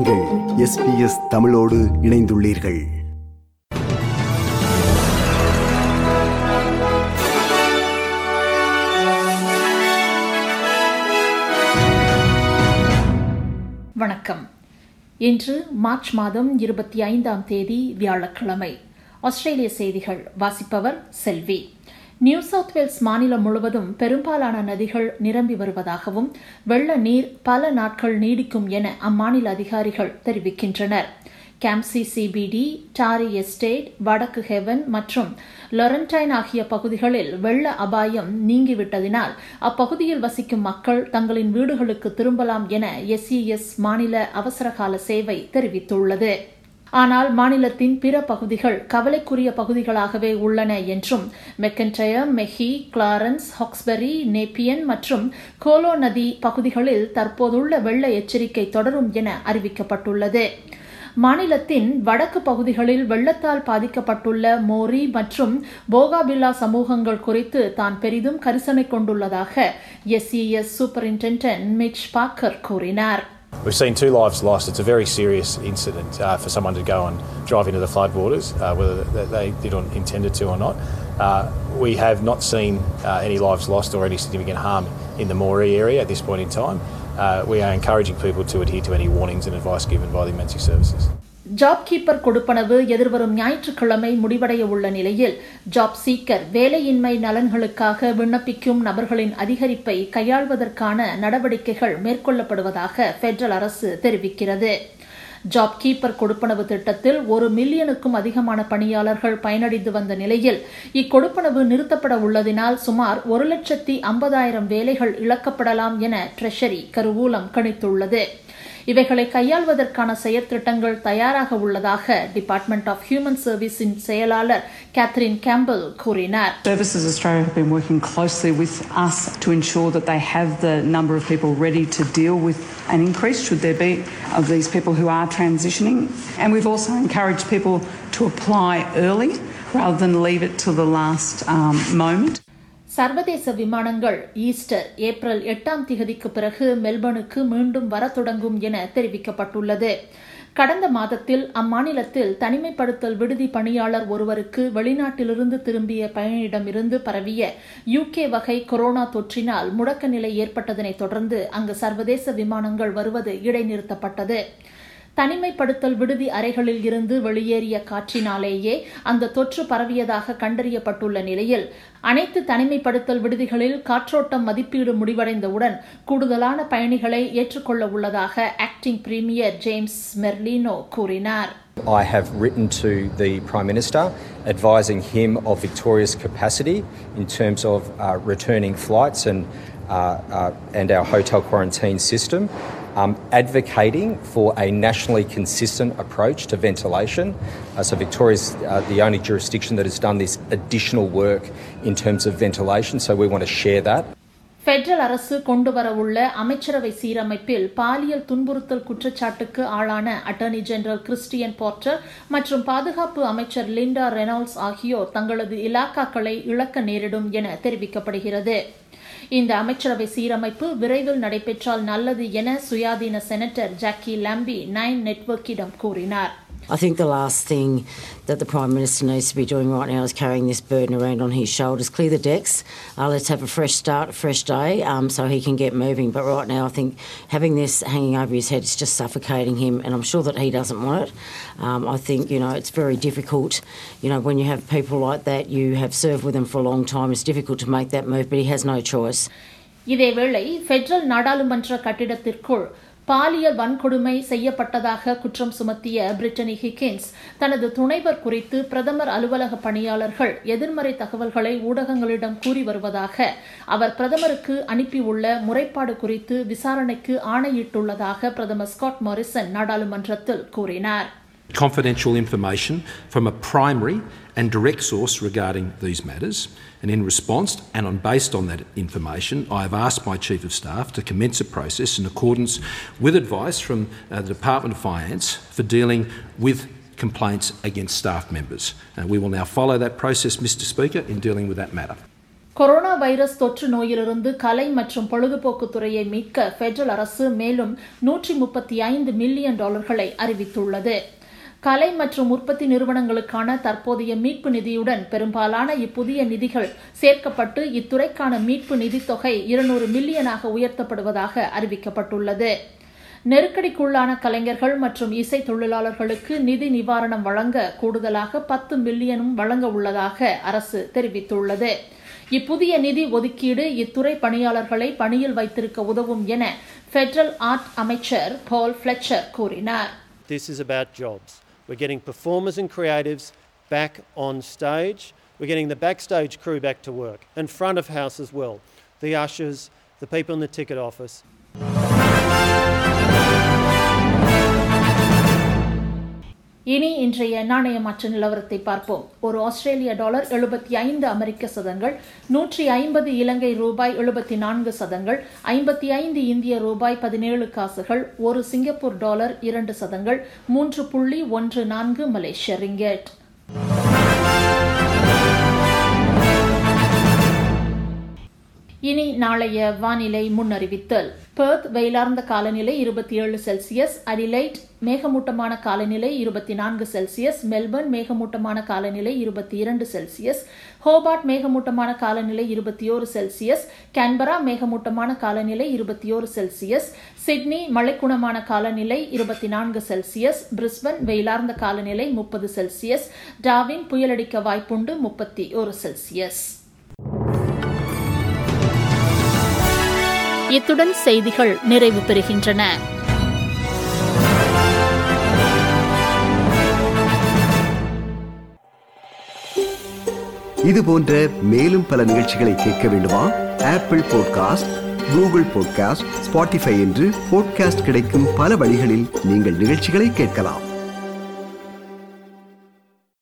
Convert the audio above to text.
நீங்கள் எஸ்பிஎஸ் தமிழோடு இணைந்துள்ளீர்கள் வணக்கம் இன்று மார்ச் மாதம் இருபத்தி ஐந்தாம் தேதி வியாழக்கிழமை ஆஸ்திரேலிய செய்திகள் வாசிப்பவர் செல்வி நியூ சவுத் வேல்ஸ் மாநிலம் முழுவதும் பெரும்பாலான நதிகள் நிரம்பி வருவதாகவும் வெள்ள நீர் பல நாட்கள் நீடிக்கும் என அம்மாநில அதிகாரிகள் தெரிவிக்கின்றனர் கேம்சி சிபிடி டாரி எஸ்டேட் வடக்கு ஹெவன் மற்றும் லொரண்டைன் ஆகிய பகுதிகளில் வெள்ள அபாயம் நீங்கிவிட்டதினால் அப்பகுதியில் வசிக்கும் மக்கள் தங்களின் வீடுகளுக்கு திரும்பலாம் என எஸ்இஎஸ் மாநில அவசரகால சேவை தெரிவித்துள்ளது ஆனால் மாநிலத்தின் பிற பகுதிகள் கவலைக்குரிய பகுதிகளாகவே உள்ளன என்றும் McIntyre Mehi Clarence Hawkesbury Nepean மற்றும் கோலோ நதி பகுதிகளில் தற்போதுள்ள வெள்ள எச்சரிக்கை தொடரும் என அறிவிக்கப்பட்டுள்ளது மாநிலத்தின் வடக்கு பகுதிகளில் வெள்ளத்தால் பாதிக்கப்பட்டுள்ள மோரி மற்றும் போகாபில்லா சமூகங்கள் குறித்து தான் பெரிதும் கரிசனை கொண்டுள்ளதாக எஸ்இஎஸ் சூப்பரிண்டென்டென்ட் மிச் பாக்கர் கூறினார் We've seen two lives lost. It's a very serious incident uh, for someone to go and drive into the floodwaters, uh, whether they- they did or intended to or not. Uh, we have not seen uh, any lives lost or any significant harm in the Moree area at this point in time. Uh, we are encouraging people to adhere to any warnings and advice given by the emergency services. JobKeeper கொடுப்பனவு எதிர்வரும் ஞாயிற்றுக்கிழமை முடிவடைய உள்ள நிலையில் job seeker வேலையின்மை நலன்களுக்காக விண்ணப்பிக்கும் நபர்களின் அதிகரிப்பை கையாள்வதற்கான நடவடிக்கைகள் மேற்கொள்ளப்படுவதாக பெடரல் அரசு தெரிவிக்கிறது ஜாப் கீப்பர் கொடுப்பனவு திட்டத்தில் ஒரு மில்லியனுக்கும் அதிகமான பணியாளர்கள் பயனடைந்து வந்த நிலையில் இக்கொடுப்பனவு நிறுத்தப்பட உள்ளதினால் சுமார் ஒரு லட்சத்தி ஐம்பதாயிரம் வேலைகள் இழக்கப்படலாம் என ட்ரெஷரி கருவூலம் கணித்துள்ளது இவைகளை கையாள்வதற்கான செயற்திட்டங்கள் தயாராக உள்ளதாக டிபார்ட்மெண்ட் ஆஃப் ஹியூமன் சர்வீஸின் செயலாளர் கேத்ரின் கேம்பல் கூறினார் Services Australia have been working closely with us to ensure that they have the number of people ready to deal with an increase, should there be, of these people who are transitioning. And we've also encouraged people to apply early rather than leave it till the last um, moment. சர்வதேச விமானங்கள் Easter April எட்டாம் திகதிக்கு பிறகு மெல்பர்னுக்கு மீண்டும் வர தொடங்கும் என தெரிவிக்கப்பட்டுள்ளது கடந்த மாதத்தில் அம்மாநிலத்தில் தனிமைப்படுத்தல் விடுதி பணியாளர் ஒருவருக்கு வெளிநாட்டிலிருந்து திரும்பிய பயணியிடமிருந்து பரவிய யுகே வகை கொரோனா தொற்றினால் முடக்க நிலை ஏற்பட்டதனைத் தொடர்ந்து அங்கு சர்வதேச விமானங்கள் வருவது இடைநிறுத்தப்பட்டது தனிமைப்படுத்தல் விடுதி அறைகளில் இருந்து வெளியேறிய காற்றினாலேயே அந்த தொற்று பரவியதாக கண்டறியப்பட்டுள்ள நிலையில் அனைத்து தனிமைப்படுத்தல் விடுதிகளில் காற்றோட்டம் மதிப்பீடு முடிவடைந்தவுடன் கூடுதலான பயணிகளை ஏற்றுக்கொள்ள உள்ளதாக ஆக்டிங் பிரீமியர் ஜேம்ஸ் மெர்லினோ கூறினார் I have written to the Prime Minister advising him of Victoria's capacity in terms of uh, returning flights and, uh, uh, and our hotel quarantine system, um, advocating for a nationally consistent approach to ventilation. Uh, so, Victoria is uh, the only jurisdiction that has done this additional work in terms of ventilation, so we want to share that. Federal அரசு கொண்டுவரவுள்ள அமைச்சரவை சீரமைப்பில் பாலியல் துன்புறுத்தல் குற்றச்சாட்டுக்கு ஆளான attorney general Christian Porter மற்றும் பாதுகாப்பு அமைச்சர் லிண்டா ரெனால்ட்ஸ் ஆகியோர் தங்களது இலாக்காக்களை இழக்க நேரிடும் என தெரிவிக்கப்படுகிறது இந்த அமைச்சரவை சீரமைப்பு விரைவில் நடைபெற்றால் நல்லது என சுயாதீன செனட்டர் ஜாக்கி லாம்பி நைன் நெட்வொர்க்கிடம் கூறினார் I think the last thing that the Prime Minister needs to be doing right now is carrying this burden around on his shoulders. Clear the decks. Uh, let's have a fresh start, a fresh day, um, so he can get moving. But right now, I think having this hanging over his head is just suffocating him, and I'm sure that he doesn't want it. Um, I think you know it's very difficult. You know, when you have people like that, you have served with them for a long time. It's difficult to make that move, but he has no choice. இதேவேளை federal நாடாளுமன்ற கட்டிடத்திற்குள் பாலியல் வன்கொடுமை செய்யப்பட்டதாக குற்றம் சுமத்திய Brittany Higgins தனது துணைவர் குறித்து பிரதமர் அலுவலக பணியாளர்கள் எதிர்மறை தகவல்களை ஊடகங்களிடம் கூறி வருவதாக அவர் பிரதமருக்கு அனுப்பியுள்ள முறைப்பாடு குறித்து விசாரணைக்கு ஆணையிட்டுள்ளதாக பிரதமர் ஸ்காட் மாரிசன் நாடாளுமன்றத்தில் கூறினார் confidential information from a primary and direct source regarding these matters. And in response, and on based on that information, I have asked my Chief of Staff to commence a process in accordance with advice from uh, the Department of Finance for dealing with complaints against staff members. Uh, we will now follow that process, Mr Speaker, in dealing with that matter. Coronavirus தொற்று நோயிலிருந்து கலை மற்றும் பொழுதுபோக்கு துறையை மீட்க federal அரசு மேலும் நூற்றி முப்பத்தி ஐந்து மில்லியன் டாலர்களை அறிவித்துள்ளது கலை மற்றும் உற்பத்தி நிறுவனங்களுக்கான தற்போதைய மீட்பு நிதியுடன் பெரும்பாலான இப்புதிய நிதிகள் சேர்க்கப்பட்டு இத்துறைக்கான மீட்பு நிதித்தொகை இருநூறு மில்லியனாக உயர்த்தப்படுவதாக அறிவிக்கப்பட்டுள்ளது நெருக்கடிக்குள்ளான கலைஞர்கள் மற்றும் இசை தொழிலாளர்களுக்கு நிதி நிவாரணம் வழங்க கூடுதலாக பத்து மில்லியனும் வழங்க உள்ளதாக அரசு தெரிவித்துள்ளது இப்புதிய நிதி ஒதுக்கீடு இத்துறை பணியாளர்களை பணியில் வைத்திருக்க உதவும் என பெடரல் ஆர்ட் அமைச்சர் பால் ஃபிளெச்சர் கூறினார் This is about jobs. We're getting performers and creatives back on stage. We're getting the backstage crew back to work and front of house as well. The ushers, the people in the ticket office. இனி இன்றைய நாணய மாற்ற நிலவரத்தை பார்ப்போம் ஒரு ஆஸ்திரேலிய dollar எழுபத்தி ஐந்து அமெரிக்க சதங்கள் நூற்றி ஐம்பது இலங்கை ரூபாய் எழுபத்தி நான்கு சதங்கள் ஐம்பத்தி ஐந்து இந்திய ரூபாய் பதினேழு காசுகள் ஒரு சிங்கப்பூர் டாலர் இரண்டு சதங்கள் மூன்று புள்ளி ஒன்று நான்கு மலேசிய ரிங்கெட் இனி நாளைய வானிலை முன்னறிவித்தல் பெர்த் வெயிலார்ந்த காலநிலை இருபத்தி ஏழு செல்சியஸ் அடிலைட் மேகமூட்டமான காலநிலை இருபத்தி நான்கு செல்சியஸ் மெல்பர்ன் மேகமூட்டமான காலநிலை இருபத்தி இரண்டு செல்சியஸ் ஹோபார்ட் மேகமூட்டமான காலநிலை இருபத்தி ஓரு செல்சியஸ் கேன்பரா மேகமூட்டமான காலநிலை இருபத்தி ஓரு செல்சியஸ் சிட்னி மழைக்குணமான காலநிலை இருபத்தி நான்கு செல்சியஸ் பிரிஸ்பன் வெயிலார்ந்த காலநிலை முப்பது செல்சியஸ் டாவின் புயலடிக்க வாய்ப்புண்டு முப்பத்தி ஒரு செல்சியஸ் இத்துடன் செய்திகள் நிறைவு பெறுகின்றன இது போன்ற மேலும் பல நிகழ்ச்சிகளை கேட்க வேண்டுமா Apple podcast Google podcast Spotify என்று பாட்காஸ்ட் கிடைக்கும் பல வழிகளில் நீங்கள் நிகழ்ச்சிகளை கேட்கலாம்